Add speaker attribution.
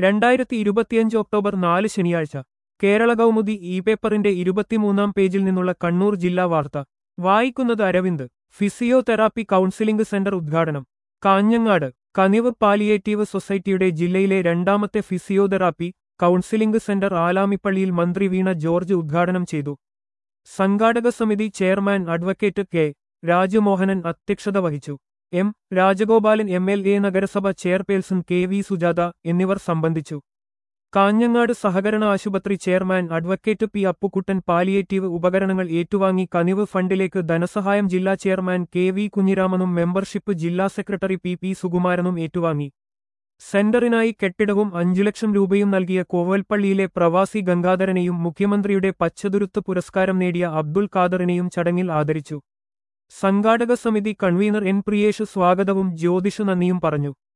Speaker 1: രണ്ടായിരത്തി ഇരുപത്തിയഞ്ച് ഒക്ടോബർ നാല് ശനിയാഴ്ച കേരള കൗമുദി ഇ പേപ്പറിന്റെ ഇരുപത്തിമൂന്നാം പേജിൽ നിന്നുള്ള കണ്ണൂർ ജില്ലാ വാർത്ത വായിക്കുന്നത് അരവിന്ദ് ഫിസിയോതെറാപ്പി കൗൺസിലിംഗ് സെന്റർ ഉദ്ഘാടനം കാഞ്ഞങ്ങാട് കനിവ് പാലിയേറ്റീവ് സൊസൈറ്റിയുടെ ജില്ലയിലെ രണ്ടാമത്തെ ഫിസിയോതെറാപ്പി കൗൺസിലിംഗ് സെന്റർ ആലാമിപ്പള്ളിയിൽ മന്ത്രി വീണ ജോർജ് ഉദ്ഘാടനം ചെയ്തു സംഘാടക സമിതി ചെയർമാൻ അഡ്വക്കേറ്റ് കെ രാജമോഹനൻ അധ്യക്ഷത വഹിച്ചു M Rajagopalan M L A നഗരസഭ ചെയർപേഴ്സൺ കെ വി സുജാത എന്നിവർ സംബന്ധിച്ചു കാഞ്ഞങ്ങാട് സഹകരണ ആശുപത്രി chairman advocate P Appukuttan palliative ഉപകരണങ്ങൾ ഏറ്റുവാങ്ങി കനിവ് ഫണ്ടിലേക്ക് ധനസഹായം ജില്ലാ ചെയർമാൻ കെ വി കുഞ്ഞിരാമനും മെമ്പർഷിപ്പ് ജില്ലാ സെക്രട്ടറി പി പി സുകുമാരനും ഏറ്റുവാങ്ങി സെന്ററിനായി കെട്ടിടവും അഞ്ചു ലക്ഷം രൂപയും നൽകിയ കോവൽപ്പള്ളിയിലെ പ്രവാസി ഗംഗാധരനെയും മുഖ്യമന്ത്രിയുടെ പച്ചതുരുത്ത് പുരസ്കാരം നേടിയ അബ്ദുൾ ഖാദറിനെയും ചടങ്ങിൽ ആദരിച്ചു സംഘാടക സമിതി കൺവീനർ എൻ പ്രിയേഷ് സ്വാഗതവും ജ്യോതിഷ് നന്ദിയും പറഞ്ഞു